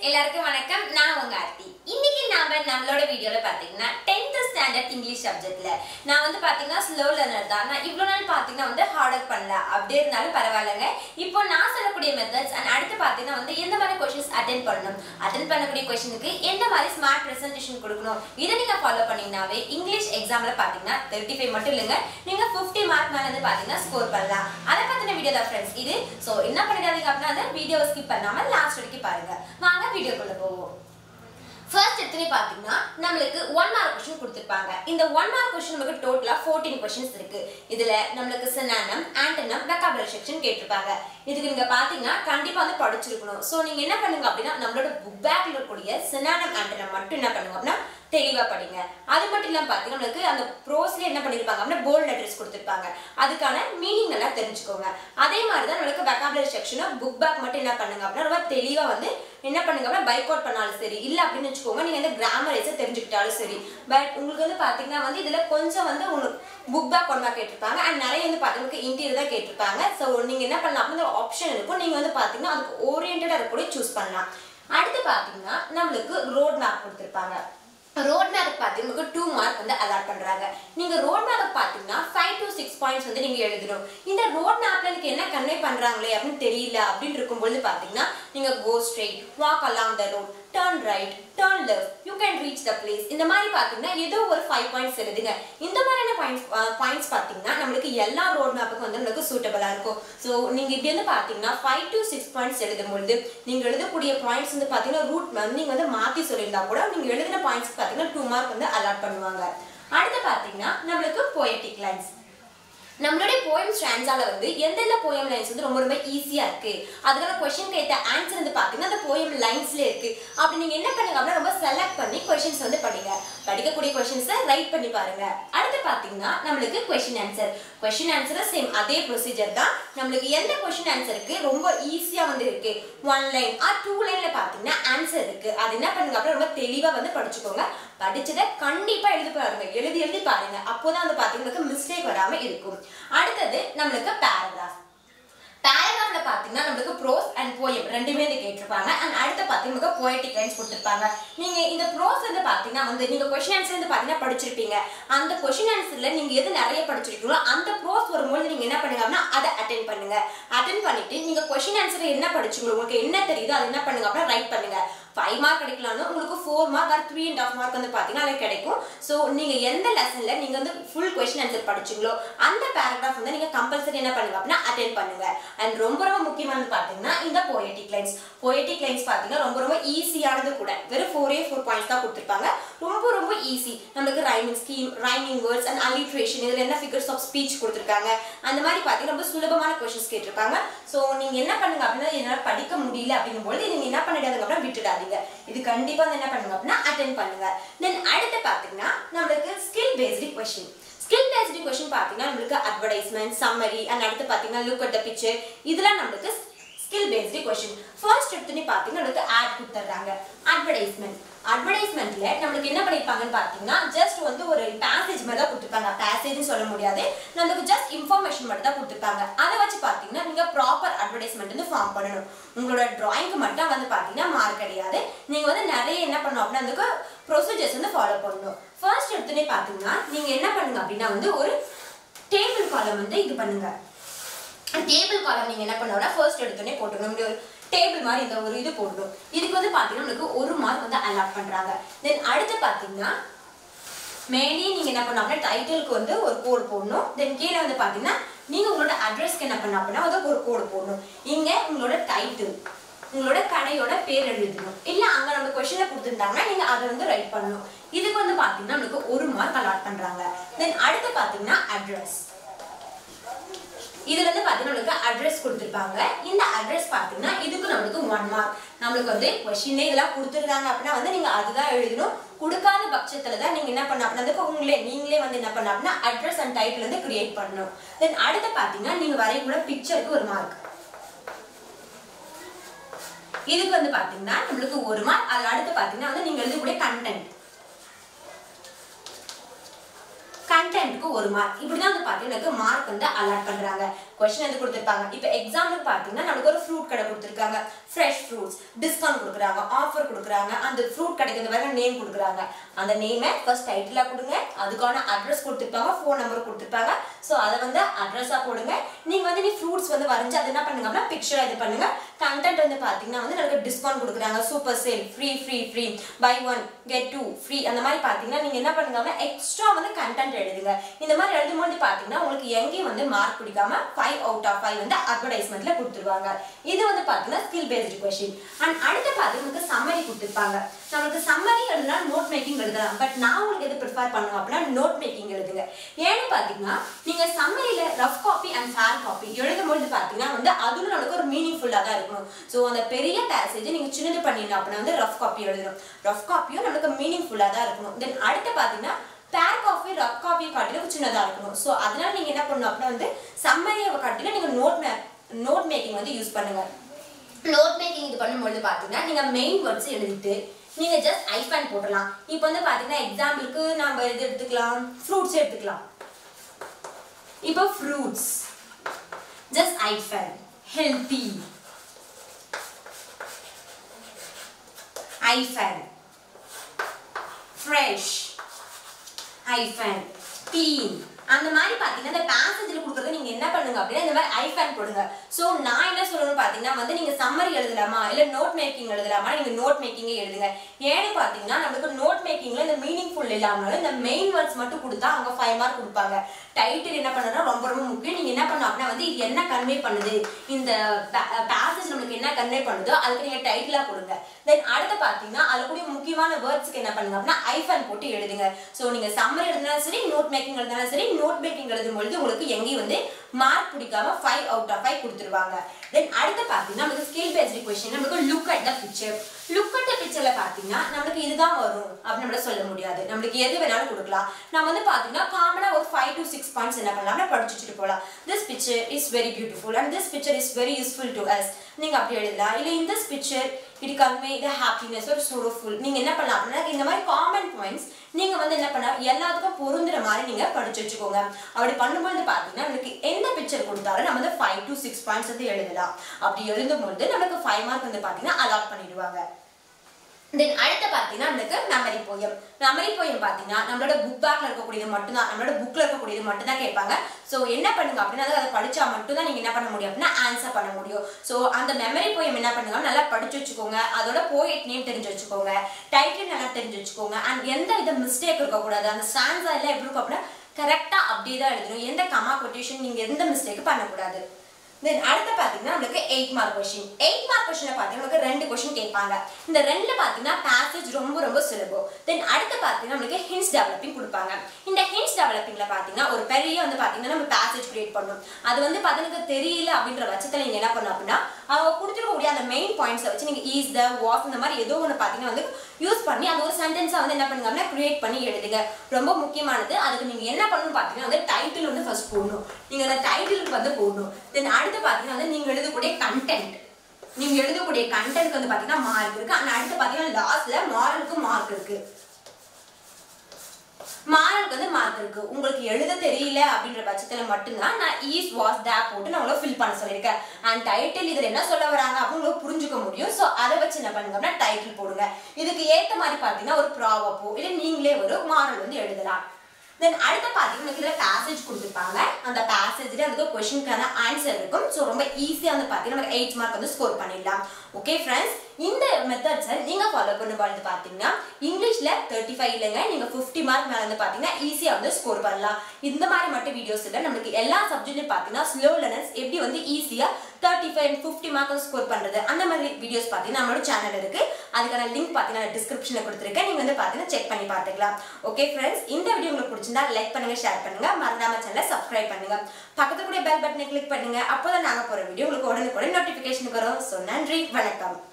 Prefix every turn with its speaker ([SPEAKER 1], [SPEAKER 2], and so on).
[SPEAKER 1] எல்லாருக்கும் வணக்கம் நான் உங்க ஆர்த்தி இன்னைக்கு நாம நம்மளோட வீடியோல பாத்தீங்கன்னா 10th ஸ்டாண்டர்ட் இங்கிலீஷ் சப்ஜெக்ட்ல நான் வந்து பாத்தீங்கன்னா ஸ்லோ லேர்னர் தான் நான் இவ்வளவு நாள் பாத்தீங்கன்னா வந்து ஹார்ட் ஒர்க் பண்ணல அப்படியே இருந்தாலும் பரவாயில்லைங்க இப்போ நான் சொல்லக்கூடிய மெத்தட்ஸ் அண்ட் அடுத்து பாத்தீங்கன்னா வந்து எந்த மாதிரி கொஸ்டின்ஸ் அட்டென்ட் பண்ணணும் அட்டென்ட் பண்ணக்கூடிய கொஸ்டினுக்கு எந்த மாதிரி ஸ்மார்ட் பிரசன்டேஷன் கொடுக்கணும் இதை நீங்க ஃபாலோ பண்ணீங்கன்னாவே இங்கிலீஷ் எக்ஸாம்ல பாத்தீங்கன்னா தேர்ட்டி ஃபைவ் மட்டும் இல்லைங்க நீங்க 50 மார்க் மேல இருந்து பாத்தீங்கன்னா ஸ்கோர் பண்ணலாம் அதை பத்தின வீடியோ தான் ஃப்ரெண்ட்ஸ் இது சோ என்ன பண்ணிடாதீங்க அப்படின்னா அந்த வீடியோவை ஸ்கிப் பண்ணாம லாஸ்ட் வரைக்கும் பாருங்க வாங்க வீடியோக்குள்ள போவோம் ஃபர்ஸ்ட் எடுத்துனே பாத்தீங்கன்னா நம்மளுக்கு ஒன் மார்க் கொஸ்டின் கொடுத்துருப்பாங்க இந்த ஒன் மார்க் கொஸ்டின் நமக்கு டோட்டலா 14 கொஸ்டின்ஸ் இருக்கு இதுல நம்மளுக்கு சினானம் ஆண்டனம் வெக்காபுலரி செக்ஷன் கேட்டிருப்பாங்க இதுக்கு நீங்க பாத்தீங்கன்னா கண்டிப்பா வந்து படிச்சிருக்கணும் சோ நீங்க என்ன பண்ணுங்க அப்படின்னா நம்மளோட புக் பேக்ல இருக்கக்கூடிய சினானம் ஆண்டனம் மட்டும் என்ன பண்ணுங்க அப்படின்னா தெளிவா படிங்க அது மட்டும் இல்லாம பாத்தீங்கன்னா நம்மளுக்கு அந்த ப்ரோஸ்ல என்ன பண்ணிருப்பாங்க அப்படின்னா போல்ட் லெட்டர்ஸ் கொடுத்துருப்பாங்க அதுக்கான மீனிங் நல்லா தெரிஞ்சுக்கோங்க அதே மாதிரி தான் நம்மளுக்கு வெக்காபுலரி செக்ஷனை புக் பேக் மட்டும் என்ன பண்ணுங்க அப்படின்னா ரொம்ப தெளிவா வந்து என்ன பண்ணுங்க அப்படின்னா பைக் அவுட் பண்ணாலும் சரி இல்ல அப்படின்னு வச்சுக்கோங்க நீங்க வந்து கிராமரைஸை தெரிஞ்சுக்கிட்டாலும் சரி பட் உங்களுக்கு வந்து பாத்தீங்கன்னா வந்து இதுல கொஞ்சம் வந்து உங்களுக்கு புக் பேக் ஒன் மார்க் கேட்டிருப்பாங்க அண்ட் நிறைய வந்து பாத்தீங்கன்னா இன்டீரியர் தான் கேட்டிருப்பாங்க ஸோ நீங்க என்ன பண்ணலாம் அப்படின்னு ஆப்ஷன் இருக்கும் நீங்க வந்து பாத்தீங்கன்னா அதுக்கு ஓரியன்டா இருக்கக்கூடிய சூஸ் பண்ணலாம் அடுத்து பாத்தீங்கன்னா நம்மளுக்கு ரோட் மேப் கொடுத்துருப்பாங்க ரோட் மேப் பார்த்தீங்கன்னா டூ மார்க் வந்து அலாட் பண்றாங்க நீங்க ரோட் மேப் பார்த்தீங்கன்னா ஃபைவ் டு சிக்ஸ் பாயிண்ட்ஸ் வந்து நீங்க எழுதணும் இந்த ரோட் மேப்ல எனக்கு என்ன கன்வே பண்றாங்களே அப்படின்னு தெரியல அப்படின்னு இருக்கும்பொழுது பாத்தீங்கன்னா நீங்க go straight walk along the road turn right turn left you can reach the place இந்த மாதிரி பாத்தீங்கன்னா ஏதோ ஒரு ஃபைவ் பாயிண்ட்ஸ் எழுதுங்க இந்த மாதிரியான பாயிண்ட்ஸ் பாயிண்ட்ஸ் பாத்தீங்கன்னா நம்மளுக்கு எல்லா ரோட் மேப்புக்கும் வந்து நம்மளுக்கு சூட்டபிளா இருக்கும் ஸோ நீங்க இப்படி வந்து பாத்தீங்கன்னா ஃபைவ் டு சிக்ஸ் பாயிண்ட்ஸ் எழுதும் பொழுது நீங்க எழுதக்கூடிய பாயிண்ட்ஸ் வந்து பாத்தீங்கன்னா ரூட் வந்து நீங்க வந்து மாத்தி சொல்லியிருந்தா கூட நீங்க எழுதின பாயிண்ட்ஸ் பாத்தீங்கன்னா டூ மார்க் வந்து அலாட் பண்ணுவாங்க அடுத்து பாத்தீங்கன்னா நம்மளுக்கு போயட்டிக் லைன்ஸ் நம்மளுடைய போயம் ஸ்டான்ஸால வந்து எந்தெந்த போயம் லைன்ஸ் வந்து ரொம்ப ரொம்ப ஈஸியா இருக்கு அதுக்கான கொஸ்டின் கேட்ட ஆன்சர் வந்து பாத்தீங்கன்னா அந்த போயம் லைன்ஸ்ல இருக்கு அப்படி நீங்க என்ன பண்ணுங்க அப்படின்னா ரொம்ப செலக்ட் பண்ணி கொஸ்டின்ஸ் வந்து படிங்க படிக்கக்கூடிய கொஸ்டின்ஸை ரைட் பண்ணி பாருங்க அடுத்து பாத்தீங்கன்னா நம்மளுக்கு question answer question answer same அதே ப்ரொசீஜர் தான் நம்மளுக்கு எந்த கொஸ்டின் ஆன்சருக்கு ரொம்ப ஈஸியா வந்து இருக்கு ஒன் லைன் ஆர் டூ லைன்ல பாத்தீங்கன்னா ஆன்சர் இருக்கு அது என்ன பண்ணுங்க அப்படின்னா ரொம்ப தெளிவா வந்து படிச்சுக்கோங்க படிச்சதை கண்டிப்பா எழுதி பாருங்க எழுதி எழுதி பாருங்க அப்போதான் வந்து பாத்தீங்கன்னா மிஸ்டேக் வராம இருக்கும் அடுத்தது நம்மளுக்கு பேராகிராஃப் பேராகிராஃப்ல பாத்தீங்கன்னா நம்மளுக்கு ப்ரோஸ் அண்ட் போயம் ரெண்டுமே இது கேட்டிருப்பாங்க அண்ட் அடுத்து பாத்தீங்கன்னா போயட்டிக் லைன்ஸ் கொடுத்துருப்பாங்க நீங்க இந்த ப்ரோஸ் வந்து பாத்தீங்கன்னா வந்து நீங்க கொஸ்டின் ஆன்சர் வந்து பாத்தீங்கன்னா படிச்சிருப்பீங்க அந்த கொஸ்டின் ஆன்சர்ல நீங்க எது நிறைய படிச்சிருக்கீங்களோ அந்த ப்ரோஸ் வரும்போது நீங்க என்ன பண்ணுங்க அப்படின்னா அதை அட்டென்ட் பண்ணுங்க அட்டென்ட் பண்ணிட்டு நீங்க கொஸ்டின் ஆன்சர் என்ன படிச்சீங்களோ உங்களுக்கு என்ன தெரியுதோ அதை என்ன பண்ணுங்க அப்படின்னா ரைட் பண்ணுங்க ஃபைவ் மார்க் கிடைக்கலாம்னு உங்களுக்கு four mark or three and half mark வந்து பார்த்தீங்கன்னா அது கிடைக்கும் ஸோ நீங்கள் எந்த லெசனில் நீங்கள் வந்து ஃபுல் கொஸ்டின் ஆன்சர் படிச்சிங்களோ அந்த பேராகிராஃப் வந்து நீங்கள் கம்பல்சரி என்ன பண்ணுங்க அப்படின்னா அட்டென்ட் பண்ணுங்க அண்ட் ரொம்ப ரொம்ப முக்கியமானது பார்த்தீங்கன்னா இந்த போயட்டிக் லைன்ஸ் போயட்டிக் லைன்ஸ் பார்த்தீங்கன்னா ரொம்ப ரொம்ப ஈஸியானது கூட வெறும் ஃபோரே ஃபோர் பாயிண்ட்ஸ் தான் கொடுத்துருப்பாங்க ரொம்ப ரொம்ப ஈஸி நம்மளுக்கு rhyming scheme rhyming words and alliteration இதில் என்ன ஃபிகர்ஸ் ஆஃப் ஸ்பீச் கொடுத்துருக்காங்க அந்த மாதிரி பார்த்தீங்கன்னா ரொம்ப சுலபமான கொஸ்டின்ஸ் கேட்டிருப்பாங்க ஸோ நீங்கள் என்ன பண்ணுங்க அப்படின்னா என்னால் படிக்க முடியல அப்படிங்கும்போது நீங்கள் என்ன பண்ணிடாதுங்க அப்படின்னா விட்டுடாதீங்க இது கண்டிப்பாக வந்து என்ன பண்ணுங்க அப்படின்னா அட்டென்ட் பண்ணுங்க தென் அடுத்து பார்த்தீங்கன்னா நம்மளுக்கு skill based question skill based question பார்த்தீங்கன்னா நம்மளுக்கு அட்வர்டைஸ்மெண்ட் சம்மரி அண்ட் அடுத்து பார்த்தீங்கன்னா லுக் அட் த பிக்சர் இதெல்லாம் நம்மளுக்கு ஸ்கில் பேஸ்டு கொஸ்டின் ஃபர்ஸ்ட் எடுத்துன்னு பார்த்தீங்கன்னா நம்மளுக்கு ஆட் கொடுத்துட்றாங்க அட்வர்டைஸ்மெண்ட் அட்வர்டைஸ்மெண்ட்ல நம்மளுக்கு என்ன பண்ணிருப்பாங்கன்னு பார்த்தீங்கன்னா ஜஸ்ட் வந்து ஒரு பேசேஜ் மாதிரி தான் கொடுத்துருப்பாங்க பேசேஜ்னு சொல்ல முடியாது நம்மளுக்கு ஜஸ்ட் இன்ஃபர்மேஷன் மட்டும் தான் கொடுத்துருப்பாங்க அதை வச்சு பார்த்தீங்கன்னா நீங்க ப்ராப்பர் அட்வர்டைஸ்மெண்ட் வந்து ஃபார்ம் பண்ணணும் உங்களோட டிராயிங்க்கு மட்டும் வந்து பார்த்தீங்கன்னா மார்க் கிடையாது நீங்க வந்து நிறைய என்ன பண்ணணும் அப்படின்னா அதுக்கு ப்ரொசீஜர்ஸ் வந்து ஃபாலோ பண்ணணும் ஃபர்ஸ்ட் எடுத்துனே பார்த்தீங்கன்னா நீங்க என்ன பண்ணுங்க அப்படின்னா வந்து ஒரு டேபிள் காலம் வந்து இது பண்ணுங்க டேபிள் காலம் நீங்க என்ன பண்ணோம்னா ஃபர்ஸ்ட் எடுத்தோடனே போட்டுக்கணும் இப்படி ஒரு டேபிள் மாதிரி இந்த ஒரு இது போடணும் இதுக்கு வந்து பாத்தீங்கன்னா உங்களுக்கு ஒரு மார்க் வந்து அலாட் பண்றாங்க தென் அடுத்து பாத்தீங்கன்னா மேலே நீங்க என்ன பண்ணணும் அப்படின்னா டைட்டிலுக்கு வந்து ஒரு கோடு போடணும் தென் கீழே வந்து பாத்தீங்கன்னா நீங்க உங்களோட அட்ரஸ்க்கு என்ன பண்ணணும் அப்படின்னா வந்து ஒரு கோடு போடணும் இங்க உங்களோட டைட்டில் உங்களோட கடையோட பேர் எழுதணும் இல்ல அங்க நம்ம கொஸ்டினை கொடுத்துருந்தாங்கன்னா நீங்க அதை வந்து ரைட் பண்ணணும் இதுக்கு வந்து பாத்தீங்கன்னா நம்மளுக்கு ஒரு மார்க் அலாட் பண்றாங்க தென் அடுத்து பாத்தீங்கன்னா அட்ரஸ் இதுல இருந்து பாத்தீங்கன்னா நம்மளுக்கு அட்ரஸ் கொடுத்துருப்பாங்க இந்த அட்ரஸ் பாத்தீங்கன்னா இதுக்கு நம்மளுக்கு ஒன் மார்க் நம்மளுக்கு வந்து கொஸ்டினே இதெல்லாம் கொடுத்துருக்காங்க அப்படின்னா வந்து நீங்க அதுதான் எழுதணும் கொடுக்காத பட்சத்துல தான் நீங்க என்ன பண்ண அப்படின்னா அதுக்கு உங்களே நீங்களே வந்து என்ன பண்ண அப்படின்னா அட்ரஸ் அண்ட் டைட்டில் வந்து கிரியேட் பண்ணணும் தென் அடுத்து பாத்தீங்கன்னா நீங்க வரையக்கூட பிக்சருக்கு ஒரு மார்க் இதுக்கு வந்து பாத்தீங்கன்னா நம்மளுக்கு ஒரு மார்க் அது அடுத்து பாத்தீங்கன்னா வந்து நீங்க எழுதக்கூடிய கண்டென்ட் கண்டென்ட்க்கு ஒரு மார்க் இப்படிதான் வந்து பாத்தீங்கன்னா மார்க் வந்து அலாட் பண்றாங்க கொஸ்டின் வந்து கொடுத்துருப்பாங்க இப்போ எக்ஸாம்பிள் பார்த்தீங்கன்னா நமக்கு ஒரு ஃப்ரூட் கடை கொடுத்துருக்காங்க ஃப்ரெஷ் ஃப்ரூட்ஸ் டிஸ்கவுண்ட் கொடுக்குறாங்க ஆஃபர் கொடுக்குறாங்க அந்த ஃப்ரூட் கடைக்கு வந்து பாருங்க நேம் கொடுக்குறாங்க அந்த நேமை ஃபர்ஸ்ட் டைட்டிலாக கொடுங்க அதுக்கான அட்ரஸ் கொடுத்துருப்பாங்க ஃபோன் நம்பர் கொடுத்துருப்பாங்க ஸோ அதை வந்து அட்ரஸாக போடுங்க நீங்கள் வந்து நீ ஃப்ரூட்ஸ் வந்து வரைஞ்சி அது என்ன பண்ணுங்க அப்படின்னா பிக்சராக இது பண்ணுங்க கண்டென்ட் வந்து பார்த்தீங்கன்னா வந்து நமக்கு டிஸ்கவுண்ட் கொடுக்குறாங்க super sale free free free buy one get two free அந்த மாதிரி பார்த்தீங்கன்னா நீங்கள் என்ன பண்ணுங்க அப்படின்னா எக்ஸ்ட்ரா வந்து கண்டென்ட் எழுதுங்க இந்த மாதிரி எழுதும்போது பார்த்தீங்கன்னா உங்களுக்கு எங்கேயும் வந்து மார்க் பிடிக்காம ஃபைவ் அவுட் ஆஃப் ஃபைவ் வந்து அட்வர்டைஸ்மெண்ட்ல கொடுத்துருவாங்க இது வந்து பார்த்தீங்கன்னா ஸ்கில் பேஸ்டு கொஷின் அண்ட் அடுத்து பார்த்தீங்கன்னா சம்மரி கொடுத்துருப்பாங்க நம்மளுக்கு சம்மரி எழுதுனா நோட் மேக்கிங் எழுதலாம் பட் நான் உங்களுக்கு எது ப்ரிஃபர் பண்ணுவேன் அப்படின்னா நோட் மேக்கிங் எழுதுங்க ஏன்னு பார்த்தீங்கன்னா நீங்கள் சம்மரியில் rough copy and fair copy எழுதும்போது பார்த்தீங்கன்னா வந்து அதுவும் நம்மளுக்கு ஒரு மீனிங்ஃபுல்லாக தான் இருக்கணும் ஸோ அந்த பெரிய பேசேஜ் நீங்கள் சின்னது பண்ணிடணும் அப்படின்னா வந்து ரஃப் காப்பி எழுதணும் ரஃப் காப்பியும் நம்மளுக்கு மீனிங்ஃபுல்லாக தான் இருக்கணும் தென் அடுத்து பார்த்தீங்கன்னா பேர் காஃபி ரஃப் காஃபி காட்டிலும் சின்னதாக இருக்கணும் ஸோ அதனால நீங்கள் என்ன பண்ணணும் அப்படின்னா வந்து சம்மரியை காட்டிலும் நீங்கள் நோட் மே நோட் மேக்கிங் வந்து யூஸ் பண்ணுங்க நோட் மேக்கிங் இது பண்ணும்பொழுது பார்த்தீங்கன்னா நீங்கள் மெயின் வேர்ட்ஸ் எழுதிட்டு நீங்கள் ஜஸ்ட் ஐஃபன் போடலாம் இப்போ வந்து பார்த்தீங்கன்னா எக்ஸாம்பிளுக்கு நம்ம இது எடுத்துக்கலாம் ஃப்ரூட்ஸ் எடுத்துக்கலாம் இப்போ fruits just hyphen healthy hyphen fresh hyphen clean அந்த மாதிரி பார்த்தீங்கன்னா இந்த பேசேஜில் கொடுக்குறது நீங்கள் என்ன பண்ணுங்க அப்படின்னா இந்த மாதிரி ஐஃபேன் போடுங்க ஸோ நான் என்ன சொல்லணும்னு பார்த்தீங்கன்னா வந்து நீங்கள் சம்மரி எழுதலாமா இல்லை நோட் மேக்கிங் எழுதலாமா நீங்கள் நோட் மேக்கிங்கே எழுதுங்க ஏன்னு பார்த்தீங்கன்னா நம்மளுக்கு நோட் மேக்கிங்கில் இந்த மீனிங்ஃபுல் இல்லாமலும் இந்த மெயின் வேர்ட்ஸ் மட்டும் கொடுத்தா அவங்க ஃபைவ் மார்க் கொடுப்பாங்க டைட்டில் என்ன பண்ணுறதுனா ரொம்ப ரொம்ப முக்கியம் நீங்கள் என்ன பண்ணணும் அப்படின்னா வந்து இது என்ன கன்வே பண்ணுது இந்த பேசேஜ் நம்மளுக்கு என்ன கன்வே பண்ணுதோ அதுக்கு நீங்கள் டைட்டிலாக கொடுங்க தென் அடுத்து பார்த்தீங்கன்னா அதில் கூடிய முக்கியமான வேர்ட்ஸ்க்கு என்ன பண்ணுங்க அப்படின்னா ஐஃபன் போட்டு எழுதுங்க ஸோ நீங்கள் சம்மரி எழுதினாலும் சரி நோட் மேக்கிங் எழுதினாலும் சரி நோட் மேக்கிங் எழுதும் பொழுது உங்களுக்கு எங்கேயும் வந்து மார்க் பிடிக்காம ஃபைவ் அவுட் ஆஃப் ஃபைவ் கொடுத்துருவாங்க தென் அடுத்து பார்த்தீங்கன்னா நமக்கு ஸ்கில் பேஸ்டு கொஸ்டின் நமக்கு look at the picture look at the பிக்சர்ல பார்த்தீங்கன்னா நம்மளுக்கு இதுதான் வரும் அப்படின்னு நம்மளால சொல்ல முடியாது நம்மளுக்கு எது வேணாலும் கொடுக்கலாம் நம்ம வந்து பார்த்தீங்கன்னா காமனாக ஒரு ஃபைவ் டு சிக்ஸ் பாயிண்ட்ஸ் என்ன பண்ணலாம்னா படிச்சு வச்சுட்டு போகலாம் this picture is very beautiful and this picture is very useful to us நீங்கள் அப்படி எழுதலாம் இல்லை இந்த பிக்சர் இது கன்வே இது ஹாப்பினஸ் ஒரு சோரோஃபுல் நீங்கள் என்ன பண்ணலாம் அப்படின்னா இந்த மாதிரி காமன் பாயிண்ட்ஸ் நீங்கள் வந்து என்ன பண்ண எல்லாத்துக்கும் பொருந்துற மாதிரி நீங்கள் படிச்சு வச்சுக்கோங்க அப்படி பண்ணும்போது பார்த்தீங்கன்னா நமக்கு எந்த பிக்சர் கொடுத்தாலும் நம்ம வந்து ஃபைவ் டு சிக்ஸ் பாயிண்ட்ஸ் வந்து எழுதலாம் அப்படி எழுதும்போது நமக்கு ஃபைவ் மார்க் வந்து பார்த்தீங்கன்னா அலாட் பண்ணிடுவாங்க தென் அடுத்து பார்த்தீங்கன்னா நம்மளுக்கு மெமரி போயம் மெமரி போயம் பார்த்தீங்கன்னா நம்மளோட புக் பேக்ல இருக்கக்கூடியது மட்டும்தான் நம்மளோட புக்ல இருக்கக்கூடியது மட்டும் தான் கேட்பாங்க ஸோ என்ன பண்ணுங்க அப்படின்னா அதை படிச்சா மட்டும் தான் நீங்க என்ன பண்ண முடியும் அப்படின்னா ஆன்சர் பண்ண முடியும் ஸோ அந்த மெமரி போயம் என்ன பண்ணுங்க நல்லா படிச்சு வச்சுக்கோங்க அதோட போயட் நேம் தெரிஞ்சு வச்சுக்கோங்க டைட்டில் நல்லா தெரிஞ்சு வச்சுக்கோங்க அண்ட் எந்த வித மிஸ்டேக் இருக்கக்கூடாது அந்த ஸ்டான்ஸா எல்லாம் எப்படி இருக்கும் அப்படின்னா கரெக்டாக அப்படியே தான் எழுதணும் எந்த கமா கொட்டேஷன் நீங்கள் எந்த மிஸ்டேக் பண்ணக்கூடாது தென் அடுத்து பார்த்தீங்கன்னா நம்மளுக்கு eight mark question eight mark கொஷினில் பார்த்தீங்கன்னா நமக்கு ரெண்டு கொஷின் கேட்பாங்க இந்த ரெண்டுல பார்த்தீங்கன்னா பேசேஜ் ரொம்ப ரொம்ப சுலபம் தென் அடுத்து பார்த்தீங்கன்னா நம்மளுக்கு ஹின்ஸ் டெவலப்பிங் கொடுப்பாங்க இந்த ஹின்ஸ் டெவலப்பிங்ல பார்த்தீங்கன்னா ஒரு பெரிய வந்து பார்த்தீங்கன்னா நம்ம பேசேஜ் கிரியேட் பண்ணணும் அது வந்து பார்த்தீங்கன்னா தெரியல அப்படின்ற பட்சத்தில் நீங்கள் என்ன பண்ணணும் அப்படின்னா அவங்க கொடுத்துருக்கக்கூடிய அந்த மெயின் பாயிண்ட்ஸை வச்சு நீங்கள் ஈஸ் த வாஸ் இந்த மாதிரி ஏதோ ஒன்று பார்த்தீங்கன்னா வந்து யூஸ் பண்ணி அது ஒரு சென்டென்ஸாக வந்து என்ன பண்ணுங்க அப்படின்னா கிரியேட் பண்ணி எழுதுங்க ரொம்ப முக்கியமானது அதுக்கு நீங்கள் என்ன பண்ணணும்னு பார்த்தீங்கன்னா வந்து டைட்டில் வந்து ஃபர்ஸ்ட் போடணும் நீங்கள் அந்த டைட்டிலுக்கு வந்து போடணும் தென் அடுத்து பார்த்தீங்கன்னா வந்து நீங்கள் எழுதக்கூடிய கண்டென்ட் நீங்க எழுதக்கூடிய கண்டென்ட் வந்து பாத்தீங்கன்னா மார்க் இருக்கு ஆனா அடுத்து பாத்தீங்கன்னா லாஸ்ட்ல மாரலுக்கு மார்க் இருக்கு மாரலுக்கு வந்து மார்க் இருக்கு உங்களுக்கு எழுத தெரியல அப்படின்ற பட்சத்துல மட்டும்தான் நான் ஈஸ் வாஸ் தே போட்டு நான் உங்களை ஃபில் பண்ண சொல்லியிருக்கேன் அண்ட் டைட்டில் இதுல என்ன சொல்ல வராங்க அப்படின்னு உங்களுக்கு புரிஞ்சுக்க முடியும் ஸோ அதை வச்சு என்ன பண்ணுங்க அப்படின்னா டைட்டில் போடுங்க இதுக்கு ஏத்த மாதிரி பாத்தீங்கன்னா ஒரு ப்ராவப்போ இல்லை நீங்களே ஒரு மாரல் வந்து எழுதலாம் தென் அடுத்து பார்த்தீங்கன்னா இதில் பேசேஜ் கொடுத்துருப்பாங்க அந்த பேசேஜில் அதுக்கு கொஷினுக்கான ஆன்சர் இருக்கும் ஸோ ரொம்ப ஈஸியாக வந்து பார்த்தீங்கன்னா நமக்கு எயிட் மார்க் வந்து ஸ்கோர் பண்ணிடலாம் ஓகே ஃப்ரெண்ட்ஸ் இந்த மெத்தட்ஸை நீங்கள் ஃபாலோ பண்ணும்போது பார்த்தீங்கன்னா இங்கிலீஷில் தேர்ட்டி ஃபைவ் இல்லைங்க நீங்கள் ஃபிஃப்டி மார்க் மேலே வந்து பார்த்தீங்கன்னா ஈஸியாக வந்து ஸ்கோர் பண்ணலாம் இந்த மாதிரி மட்டும் வீடியோஸ் இல்லை நம்மளுக்கு எல்லா சப்ஜெக்ட்லையும் பார்த்தீங்கன்னா ஸ்லோ லேர்னர்ஸ் எப்படி வந்து ஈஸியாக thirty five and fifty mark score பண்ணுறது அந்த மாதிரி வீடியோஸ் பார்த்தீங்கன்னா நம்மளோட சேனல் இருக்குது அதுக்கான லிங்க் பார்த்தீங்கன்னா டிஸ்கிரிப்ஷனில் கொடுத்துருக்கேன் நீங்கள் வந்து பார்த்தீங்கன்னா செக் பண்ணி பார்த்துக்கலாம் ஓகே ஃப்ரெண்ட்ஸ் இந்த வீடியோ உங்களுக்கு பிடிச்சிருந்தா லைக் பண்ணுங்க ஷேர் பண்ணுங்க மறந்தாம சேனலை சப்ஸ்கிரைப் பண்ணுங்க பக்கத்துல கூட பெல் பட்டனை கிளிக் பண்ணுங்க அப்போதான் நாங்கள் போகிற வீடியோ உங்களுக்கு உடனுக்குடன் நோட்டிஃபிகேஷன் வரும் ஸோ நன்றி வணக்கம்